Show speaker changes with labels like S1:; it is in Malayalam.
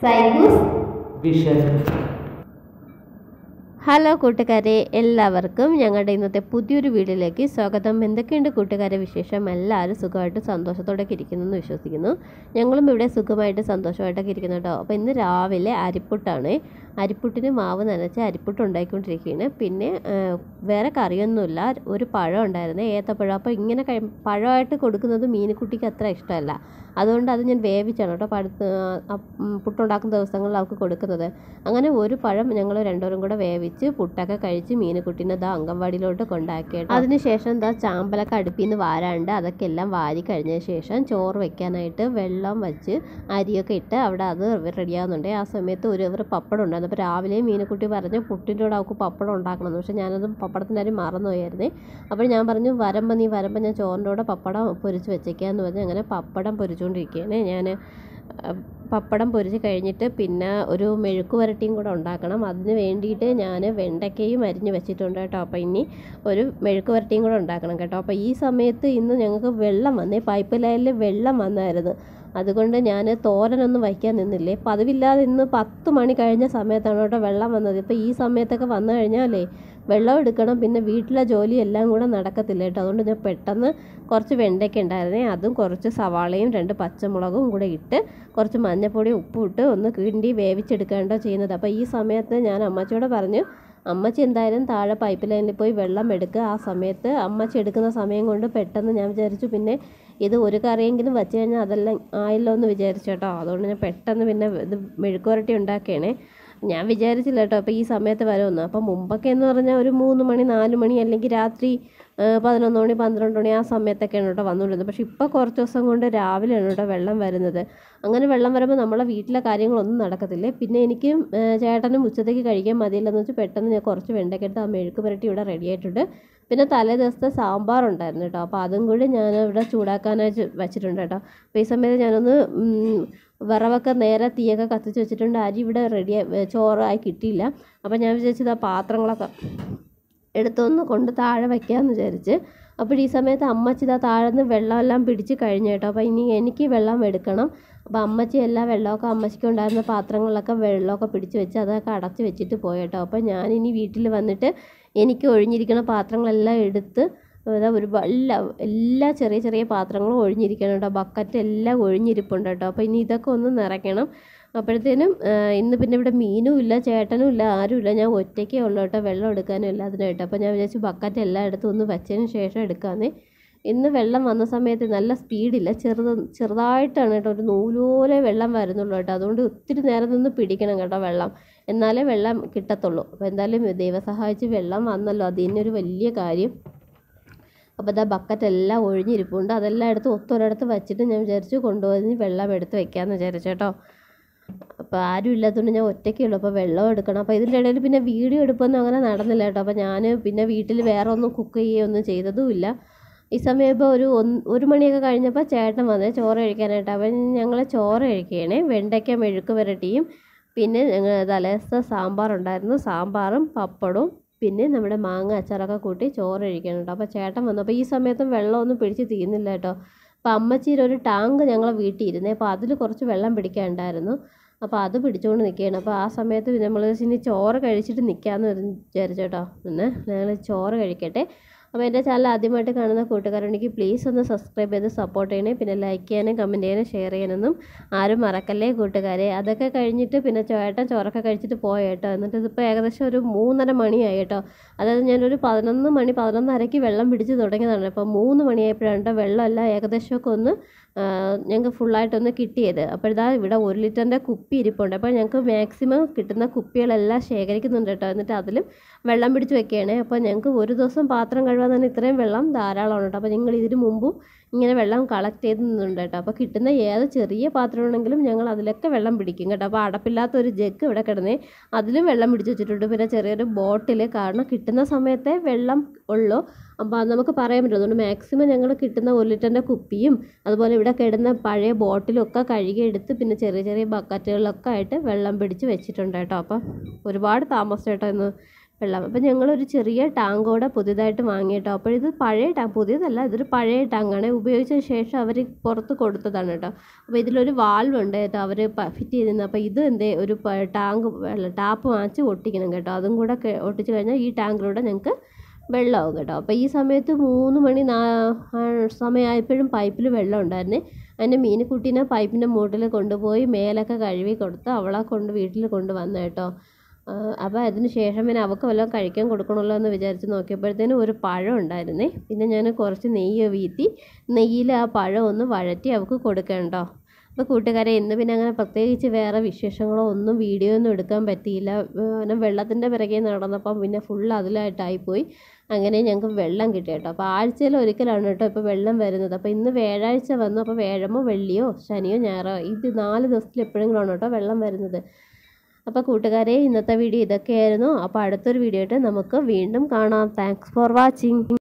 S1: സൈബൂസ്
S2: വിഷൻ
S3: ഹലോ കൂട്ടുകാരെ എല്ലാവർക്കും ഞങ്ങളുടെ ഇന്നത്തെ പുതിയൊരു വീഡിയോയിലേക്ക് സ്വാഗതം എന്തൊക്കെയുണ്ട് കൂട്ടുകാരെ വിശേഷം എല്ലാവരും സുഖമായിട്ട് സന്തോഷത്തോടെ ഇരിക്കുന്നു എന്ന് വിശ്വസിക്കുന്നു ഞങ്ങളും ഇവിടെ സുഖമായിട്ട് സന്തോഷമായിട്ടൊക്കെ ഇരിക്കുന്നു കേട്ടോ അപ്പോൾ ഇന്ന് രാവിലെ അരിപ്പുട്ടാണ് അരിപ്പുട്ടിന് മാവ് നനച്ച് അരിപ്പുട്ട് ഉണ്ടാക്കിക്കൊണ്ടിരിക്കുകയാണ് പിന്നെ ആ, വേറെ കറിയൊന്നുമില്ല ഒരു പഴം ഉണ്ടായിരുന്നു ഏത്തപ്പഴം അപ്പോൾ ഇങ്ങനെ കഴി പഴമായിട്ട് കൊടുക്കുന്നത് മീനുക്കുട്ടിക്ക് അത്ര ഇഷ്ടമല്ല അതുകൊണ്ട് അത് ഞാൻ വേവിച്ചാണ് കേട്ടോ പഴുത്ത് ആ, ഉം, പുട്ടുണ്ടാക്കുന്ന ദിവസങ്ങളിൽ അവൾക്ക് കൊടുക്കുന്നത് അങ്ങനെ ഒരു പഴം ഞങ്ങൾ രണ്ടുപേരും കൂടെ വേവിച്ച് പുട്ടൊക്കെ കഴിച്ച് മീനുകുട്ടീനെ ദാ അംഗൻവാടിയിലോട്ട് കൊണ്ടാക്കിയിട്ട് അതിനുശേഷം ദാ ചാമ്പലൊക്കെ അടുപ്പിൽ നിന്ന് വാരാണ്ട് അതൊക്കെ എല്ലാം വാരി കഴിഞ്ഞ ശേഷം ചോറ് വെക്കാനായിട്ട് വെള്ളം വെച്ച് അരിയൊക്കെ ഇട്ട് അവിടെ അത് റെഡിയാകുന്നുണ്ട് ആ സമയത്ത് ഒരു ഒരു പപ്പടം ഉണ്ടായിരുന്നു അപ്പോൾ രാവിലെ മീനുക്കുട്ടി പറഞ്ഞു പുട്ടിൻ്റെ കൂടെ അവൾക്ക് പപ്പടം ഉണ്ടാക്കണം പക്ഷേ ഞാനത് പപ്പടത്തിൻ്റെ കാര്യം മറന്നുപോയായിരുന്നേ അപ്പോൾ ഞാൻ പറഞ്ഞു വരുമ്പോൾ നീ വരുമ്പോൾ ഞാൻ ചോറിൻ്റെ കൂടെ പപ്പടം പൊരിച്ച് വെച്ചേക്കാന്ന് പറഞ്ഞ് അങ്ങനെ പപ്പടം പൊരിച്ചുകൊണ്ടിരിക്കുകയാണ് ഞാൻ പപ്പടം പൊരിച്ച് കഴിഞ്ഞിട്ട് പിന്നെ ഒരു മെഴുക്ക് വരട്ടിയും കൂടെ ഉണ്ടാക്കണം അതിന് വേണ്ടിയിട്ട് ഞാൻ വെണ്ടയ്ക്കയും അരിഞ്ഞ് വെച്ചിട്ടുണ്ട് കേട്ടോ അപ്പോൾ ഇനി ഒരു മെഴുക്ക് വരട്ടിയും കൂടെ ഉണ്ടാക്കണം കേട്ടോ അപ്പോൾ ഈ സമയത്ത് ഇന്ന് ഞങ്ങൾക്ക് വെള്ളം വന്നേ പൈപ്പ് ലൈനിൽ വെള്ളം വന്നായിരുന്നു അതുകൊണ്ട് ഞാൻ തോരനൊന്നും വയ്ക്കാൻ നിന്നില്ലേ പതിവില്ലാതെ ഇന്ന് പത്ത് മണി കഴിഞ്ഞ സമയത്താണ് കേട്ടോ വെള്ളം വന്നത് ഇപ്പോൾ ഈ സമയത്തൊക്കെ വന്നു കഴിഞ്ഞാലേ വെള്ളം എടുക്കണം പിന്നെ വീട്ടിലെ ജോലി എല്ലാം കൂടെ നടക്കത്തില്ല കേട്ടോ അതുകൊണ്ട് ഞാൻ പെട്ടെന്ന് കുറച്ച് വെണ്ടയ്ക്ക ഉണ്ടായിരുന്നേ അതും കുറച്ച് സവാളയും രണ്ട് പച്ചമുളകും കൂടെ ഇട്ട് കുറച്ച് മഞ്ഞപ്പൊടി ഉപ്പും ഇട്ട് ഒന്ന് കിണ്ടി വേവിച്ചെടുക്കേണ്ടോ ചെയ്യുന്നത് അപ്പോൾ ഈ സമയത്ത് ഞാൻ അമ്മച്ചിയോട് പറഞ്ഞു അമ്മച്ചി എന്തായാലും താഴെ പൈപ്പ് ലൈനിൽ പോയി വെള്ളം എടുക്കുക ആ സമയത്ത് അമ്മച്ചി എടുക്കുന്ന സമയം കൊണ്ട് പെട്ടെന്ന് ഞാൻ വിചാരിച്ചു പിന്നെ ഇത് ഒരു കറിയെങ്കിലും വെച്ച് കഴിഞ്ഞാൽ അതെല്ലാം ആയല്ലോ എന്ന് വിചാരിച്ചു കേട്ടോ അതുകൊണ്ട് ഞാൻ പെട്ടെന്ന് പിന്നെ ഇത് മെഴുക്കുവരട്ടി ഉണ്ടാക്കുകയാണേ ഞാൻ വിചാരിച്ചില്ല കേട്ടോ അപ്പോൾ ഈ സമയത്ത് വരുമെന്ന് അപ്പോൾ മുമ്പൊക്കെ എന്ന് പറഞ്ഞാൽ ഒരു മൂന്ന് മണി നാല് മണി അല്ലെങ്കിൽ രാത്രി ആ, പതിനൊന്ന് മണി പന്ത്രണ്ട് മണി ആ സമയത്തൊക്കെയാണ് കേട്ടോ വന്നുകൊണ്ടിരുന്നത് പക്ഷേ ഇപ്പോൾ കുറച്ച് ദിവസം കൊണ്ട് രാവിലെയാണ് കേട്ടോ വെള്ളം വരുന്നത് അങ്ങനെ വെള്ളം വരുമ്പോൾ നമ്മളെ വീട്ടിലെ കാര്യങ്ങളൊന്നും നടക്കത്തില്ലേ പിന്നെ എനിക്ക് ആ, ചേട്ടനും ഉച്ചത്തേക്ക് കഴിക്കാൻ മതിയില്ലെന്ന് വെച്ച് പെട്ടെന്ന് ഞാൻ കുറച്ച് വെണ്ടയ്ക്കെടുത്ത് ആ മെഴുക്ക് പുരട്ടി ഇവിടെ റെഡി ആയിട്ടുണ്ട് പിന്നെ തലേ ദിവസത്തെ സാമ്പാർ ഉണ്ടായിരുന്നു കേട്ടോ അപ്പോൾ അതും കൂടി ഞാൻ ഇവിടെ ചൂടാക്കാനായിട്ട് വെച്ചിട്ടുണ്ട് കേട്ടോ അപ്പോൾ ഈ സമയത്ത് ഞാനൊന്ന് ഉം, വിറവൊക്കെ നേരെ തീയൊക്കെ കത്തിച്ച് വെച്ചിട്ടുണ്ട് അരി ഇവിടെ റെഡി ചോറായി കിട്ടിയില്ല അപ്പോൾ ഞാൻ വിചാരിച്ചത് ആ പാത്രങ്ങളൊക്കെ എടുത്തൊന്ന് കൊണ്ട് താഴെ വയ്ക്കാമെന്ന് വിചാരിച്ച് അപ്പോൾ ഈ സമയത്ത് അമ്മച്ചി ഇതാ താഴെ നിന്ന് വെള്ളമെല്ലാം പിടിച്ച് കഴിഞ്ഞു കേട്ടോ അപ്പോൾ ഇനി എനിക്ക് വെള്ളം എടുക്കണം അപ്പോൾ അമ്മച്ചി എല്ലാ വെള്ളമൊക്കെ അമ്മച്ചിക്ക് ഉണ്ടായിരുന്ന പാത്രങ്ങളിലൊക്കെ വെള്ളമൊക്കെ പിടിച്ച് വെച്ച് അതൊക്കെ അടച്ച് വെച്ചിട്ട് പോയി കേട്ടോ അപ്പോൾ ഞാനിനി വീട്ടിൽ വന്നിട്ട് എനിക്ക് ഒഴിഞ്ഞിരിക്കുന്ന പാത്രങ്ങളെല്ലാം എടുത്ത് ഇതാ ഒരു എല്ലാ എല്ലാ ചെറിയ ചെറിയ പാത്രങ്ങളും ഒഴിഞ്ഞിരിക്കണം കേട്ടോ ബക്കറ്റ് എല്ലാം ഒഴിഞ്ഞിരിപ്പുണ്ട് കേട്ടോ അപ്പോൾ ഇനി ഇതൊക്കെ ഒന്ന് നിറയ്ക്കണം അപ്പോഴത്തേനും ആ, ഇന്ന് പിന്നെ ഇവിടെ മീനും ഇല്ല ചേട്ടനും ഇല്ല ആരും ഇല്ല ഞാൻ ഒറ്റയ്ക്കേ ഉള്ളൂ കേട്ടോ വെള്ളം എടുക്കാനും എല്ലാത്തിനായിട്ട് അപ്പോൾ ഞാൻ വിചാരിച്ചു ബക്കറ്റ് എല്ലാം എടുത്ത് ഒന്ന് വെച്ചതിന് ശേഷം എടുക്കാമെന്നേ ഇന്ന് വെള്ളം വന്ന സമയത്ത് നല്ല സ്പീഡില്ല ചെറുത് ചെറുതായിട്ടാണ് കേട്ടോ ഒരു നൂലോലെ വെള്ളം വരുന്നുള്ളൂ കേട്ടോ അതുകൊണ്ട് ഒത്തിരി നേരം നിന്ന് പിടിക്കണം കേട്ടോ വെള്ളം എന്നാലേ വെള്ളം കിട്ടത്തുള്ളൂ അപ്പോൾ എന്തായാലും ദൈവം സഹായിച്ച് വെള്ളം വന്നല്ലോ അതിനൊരു വലിയ കാര്യം അപ്പോൾ ഇതാ ബക്കറ്റ് എല്ലാം ഒഴിഞ്ഞിരിപ്പുണ്ട് അതെല്ലാം എടുത്ത് ഒത്തൊരിടത്ത് വെച്ചിട്ട് ഞാൻ വിചാരിച്ചു കൊണ്ടുപോയി വെള്ളം എടുത്ത് വെക്കാമെന്ന് വിചാരിച്ചു കേട്ടോ അപ്പോൾ ആരും ഇല്ലാത്തതുകൊണ്ട് ഞാൻ ഒറ്റയ്ക്കേ ഉള്ളൂ അപ്പോൾ വെള്ളം എടുക്കണം അപ്പോൾ ഇതിൻ്റെ ഇടയിൽ പിന്നെ വീഡിയോ എടുപ്പൊന്നും അങ്ങനെ നടന്നില്ല കേട്ടോ അപ്പോൾ ഞാൻ പിന്നെ വീട്ടിൽ വേറെ ഒന്നും കുക്ക് ചെയ്യുകയൊന്നും ചെയ്തതുമില്ല ഈ സമയം ഇപ്പോൾ ഒരു ഒന്ന് ഒരു മണിയൊക്കെ കഴിഞ്ഞപ്പോൾ ചേട്ടൻ വന്നേ ചോറ് കഴിക്കാനായിട്ട് അവൻ ഞങ്ങൾ ചോറ് കഴിക്കുകയാണേ വെണ്ടയ്ക്ക മെഴുക്ക് പുരട്ടിയും പിന്നെ ഞങ്ങൾ തലേദിവസത്തെ സാമ്പാർ ഉണ്ടായിരുന്നു സാമ്പാറും പപ്പടവും പിന്നെ നമ്മുടെ മാങ്ങ അച്ചാറൊക്കെ കൂട്ടി ചോറ് കഴിക്കണം കേട്ടോ അപ്പോൾ ചേട്ടൻ വന്നു അപ്പോൾ ഈ സമയത്തും വെള്ളമൊന്നും പിടിച്ച് തീരുന്നില്ല കേട്ടോ അപ്പോൾ അമ്മച്ചിയുടെ ഒരു ടാങ്ക് ഞങ്ങളെ വീട്ടിൽ ഇരുന്നേ അപ്പോൾ അതിൽ കുറച്ച് വെള്ളം പിടിക്കാനുണ്ടായിരുന്നു അപ്പോൾ അത് പിടിച്ചുകൊണ്ട് നിൽക്കുകയാണ് അപ്പോൾ ആ സമയത്ത് നമ്മൾ ഇനി ചോറ് കഴിച്ചിട്ട് നിൽക്കാമെന്ന് വിചാരിച്ചു കേട്ടോ പിന്നെ ഞങ്ങൾ ചോറ് കഴിക്കട്ടെ അപ്പോൾ എൻ്റെ ചാനൽ ആദ്യമായിട്ട് കാണുന്ന കൂട്ടുകാരുണ്ടെങ്കിൽ പ്ലീസ് ഒന്ന് സബ്സ്ക്രൈബ് ചെയ്ത് സപ്പോർട്ട് ചെയ്യണേ പിന്നെ ലൈക്ക് ചെയ്യാനും കമൻറ്റ് ചെയ്യാനും ഷെയർ ചെയ്യാനൊന്നും ആരും മറക്കല്ലേ കൂട്ടുകാരെ അതൊക്കെ കഴിഞ്ഞിട്ട് പിന്നെ ചേട്ടൻ ചോറൊക്കെ കഴിച്ചിട്ട് പോയ കേട്ടോ എന്നിട്ട് ഇതിപ്പോൾ ഏകദേശം ഒരു മൂന്നര മണിയായി കേട്ടോ അതായത് ഞാനൊരു പതിനൊന്ന് മണി പതിനൊന്നരയ്ക്ക് വെള്ളം പിടിച്ച് തുടങ്ങിയതാണ് അപ്പോൾ മൂന്ന് മണിയായപ്പോഴാണ് കേട്ടോ വെള്ളമെല്ലാം ഏകദേശമൊക്കെ ഒന്ന് ആ, ഞങ്ങൾക്ക് ഫുള്ളായിട്ടൊന്ന് കിട്ടിയത് അപ്പോഴിതാ ഇവിടെ ഒരു ലിറ്ററിൻ്റെ കുപ്പി ഇരിപ്പുണ്ട് അപ്പോൾ ഞങ്ങൾക്ക് മാക്സിമം കിട്ടുന്ന കുപ്പികളെല്ലാം ശേഖരിക്കുന്നുണ്ട് കേട്ടോ എന്നിട്ട് അതിലും വെള്ളം പിടിച്ച് വെക്കുകയാണ് അപ്പോൾ ഞങ്ങൾക്ക് ഒരു ദിവസം പാത്രം കഴുകാൻ തന്നെ ഇത്രയും വെള്ളം ധാരാളമാണ് കേട്ടോ അപ്പോൾ ഞങ്ങൾ ഇതിന് മുമ്പും ഇങ്ങനെ വെള്ളം കളക്ട് ചെയ്ത് നിന്നുണ്ട് കേട്ടോ അപ്പോൾ കിട്ടുന്ന ഏത് ചെറിയ പാത്രമാണെങ്കിലും ഞങ്ങൾ അതിലൊക്കെ വെള്ളം പിടിക്കും കേട്ടോ അപ്പോൾ അടപ്പില്ലാത്ത ഒരു ജഗ് ഇവിടെ കിടന്നേ അതിലും വെള്ളം പിടിച്ച് വെച്ചിട്ടുണ്ട് പിന്നെ ചെറിയൊരു ബോട്ടിൽ കാരണം കിട്ടുന്ന സമയത്തെ വെള്ളം ഉള്ളൂ അപ്പോൾ അത് നമുക്ക് പറയാൻ പറ്റും അതുകൊണ്ട് മാക്സിമം ഞങ്ങൾ കിട്ടുന്ന ഒരു ലിറ്ററിൻ്റെ കുപ്പിയും അതുപോലെ ഇവിടെ കിടന്ന പഴയ ബോട്ടിലും ഒക്കെ കഴുകിയെടുത്ത് പിന്നെ ചെറിയ ചെറിയ ബക്കറ്റുകളിലൊക്കെ ആയിട്ട് വെള്ളം പിടിച്ച് വെച്ചിട്ടുണ്ട് കേട്ടോ അപ്പം ഒരുപാട് താമസിച്ചു കേട്ടോ ഇന്ന് വെള്ളം അപ്പോൾ ഞങ്ങളൊരു ചെറിയ ടാങ്കോടെ പുതിയതായിട്ട് വാങ്ങിയിട്ടോ അപ്പോൾ ഇത് പഴയ ടാങ്ക് പുതിയതല്ല ഇതൊരു പഴയ ടാങ്കാണ് ഉപയോഗിച്ചതിന് ശേഷം അവർ പുറത്ത് കൊടുത്തതാണ് കേട്ടോ അപ്പോൾ ഇതിലൊരു വാൽവ് ഉണ്ട് കേട്ടോ അവർ ഫിറ്റ് ചെയ്തിരുന്നത് അപ്പോൾ ഇത് എന്തേ ഒരു പ- ടാങ്ക് വെള്ളം ടാപ്പ് വാങ്ങിച്ച് ഒട്ടിക്കണം കേട്ടോ അതും കൂടെ ഒക്കെ ഒട്ടിച്ച് കഴിഞ്ഞാൽ ഈ ടാങ്കിലൂടെ ഞങ്ങൾക്ക് വെള്ളമാവും കേട്ടോ അപ്പോൾ ഈ സമയത്ത് മൂന്ന് മണി നാ ആ സമയമായപ്പോഴും പൈപ്പിൽ വെള്ളം ഉണ്ടായിരുന്നേ അതിൻ്റെ മീനുക്കുട്ടീനെ പൈപ്പിൻ്റെ മൂട്ടിൽ കൊണ്ടുപോയി മേലൊക്കെ കഴുകി കൊടുത്ത് അവളെ കൊണ്ട് വീട്ടിൽ കൊണ്ടുവന്നു കേട്ടോ ആ, അപ്പോൾ അതിന് ശേഷം പിന്നെ അവൾക്ക് വല്ലതും കഴിക്കാൻ കൊടുക്കണമല്ലോ എന്ന് വിചാരിച്ച് നോക്കിയപ്പോഴത്തേനും ഒരു പഴം ഉണ്ടായിരുന്നേ പിന്നെ ഞാൻ കുറച്ച് നെയ്യ് വീത്തി നെയ്യിൽ ആ പഴം ഒന്ന് വഴറ്റി അവൾക്ക് കൊടുക്കണ്ടോ അപ്പോൾ കൂട്ടുകാരെ ഇന്ന് പിന്നെ അങ്ങനെ പ്രത്യേകിച്ച് വേറെ വിശേഷങ്ങളോ ഒന്നും വീഡിയോ ഒന്നും എടുക്കാൻ പറ്റിയില്ല പിന്നെ വെള്ളത്തിൻ്റെ പിറകെ നടന്നപ്പം പിന്നെ ഫുൾ അതിലായിട്ടായിപ്പോയി അങ്ങനെ ഞങ്ങൾക്ക് വെള്ളം കിട്ടി കേട്ടോ അപ്പോൾ ആഴ്ചയിൽ ഒരിക്കലാണ് കേട്ടോ ഇപ്പോൾ വെള്ളം വരുന്നത് അപ്പോൾ ഇന്ന് വ്യാഴാഴ്ച വന്നു അപ്പോൾ വ്യാഴമോ വെള്ളിയോ ശനിയോ ഞായറോ ഇത് നാല് ദിവസത്തിൽ എപ്പോഴെങ്കിലുമാണ് കേട്ടോ വെള്ളം വരുന്നത് അപ്പോൾ കൂട്ടുകാരെ ഇന്നത്തെ വീഡിയോ ഇതൊക്കെയായിരുന്നു അപ്പോൾ അടുത്തൊരു വീഡിയോ ആയിട്ട് നമുക്ക് വീണ്ടും കാണാം താങ്ക്സ് ഫോർ വാച്ചിങ്